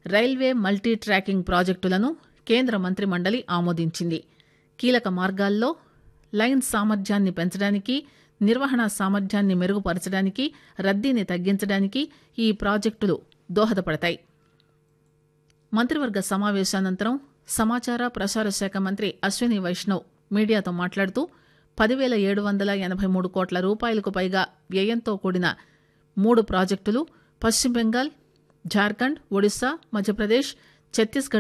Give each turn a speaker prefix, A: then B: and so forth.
A: railway multi tracking ప్రాజెక్టులను కేంద్ర మంత్రి మండలి ఆమోదించింది కీలక మార్గాల్లో లైన్ సామర్థ్యాన్ని పెంచడానికి నిర్వహణ సామర్థ్యాన్ని మెరుగుపరచడానికి రద్దీని తగ్గించడానికి ఈ ప్రాజెక్టులు దోహదపడతాయి మంత్రివర్గ సమావేశానంతరం సమాచార ప్రసార శాఖ మంత్రి అశ్విని వైష్ణవ్ మీడియాతో మాట్లాడుతూ పదివేల ఏడు వందల ఎనభై మూడు కోట్ల రూపాయలకు పైగా వ్యయంతో కూడిన మూడు ప్రాజెక్టులు పశ్చిమ బెంగాల్ జార్ఖండ్ ఒడిశా మధ్యప్రదేశ్ ఛత్తీస్గఢ్